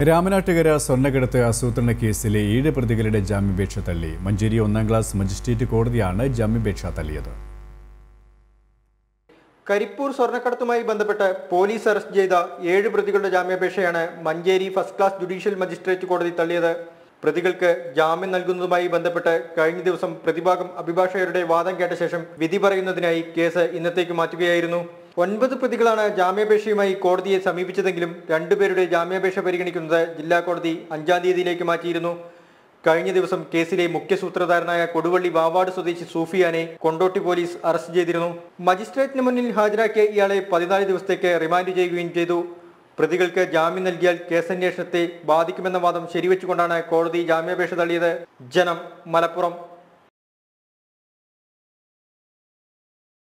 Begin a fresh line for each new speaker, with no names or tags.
രാമനാട്ടുകര സ്വർണ്ണക്കടത്ത് ആസൂത്രണ കേസിലെ ഏഴ് പ്രതികളുടെ ജാമ്യാപേക്ഷ തള്ളി മഞ്ചേരി ഒന്നാം ക്ലാസ് മജിസ്ട്രേറ്റ് കോടതിയാണ് ജാമ്യാപേക്ഷ തള്ളിയത്
കരിപ്പൂർ സ്വർണ്ണക്കടത്തുമായി ബന്ധപ്പെട്ട് പോലീസ് അറസ്റ്റ് ചെയ്ത ഏഴ് പ്രതികളുടെ ജാമ്യാപേക്ഷയാണ് Manjeri first class judicial magistrate കോടതി തള്ളിയത് പ്രതികൾക്ക് ജാമ്യം നൽകുന്നതുമായി ബന്ധപ്പെട്ട് കഴിഞ്ഞ ദിവസം പ്രതിഭാഗം അഭിഭാഷകരുടെ വാദം കേട്ട ശേഷം വിധി പറയുന്നതിനായി കേസ് ഇന്നത്തേക്ക് മാറ്റുകയായിരുന്നു ഒൻപത് പ്രതികളാണ് ജാമ്യാപേക്ഷയുമായി കോടതിയെ സമീപിച്ചതെങ്കിലും രണ്ടുപേരുടെ ജാമ്യാപേക്ഷ പരിഗണിക്കുന്നത് ജില്ലാ കോടതി അഞ്ചാം തീയതിയിലേക്ക് മാറ്റിയിരുന്നു കഴിഞ്ഞ ദിവസം കേസിലെ മുഖ്യ സൂത്രധാരനായ കൊടുവള്ളി വാവാട് സ്വദേശി സൂഫിയാനെ കൊണ്ടോട്ടി പോലീസ് അറസ്റ്റ് ചെയ്തിരുന്നു മജിസ്ട്രേറ്റിന് മുന്നിൽ ഹാജരാക്കിയ ഇയാളെ പതിനാല് ദിവസത്തേക്ക് റിമാൻഡ് ചെയ്യുകയും ചെയ്തു പ്രതികൾക്ക് ജാമ്യം നൽകിയാൽ കേസന്വേഷണത്തെ ബാധിക്കുമെന്ന വാദം ശരിവെച്ചുകൊണ്ടാണ് കോടതി ജാമ്യാപേക്ഷ തള്ളിയത് ജനം മലപ്പുറം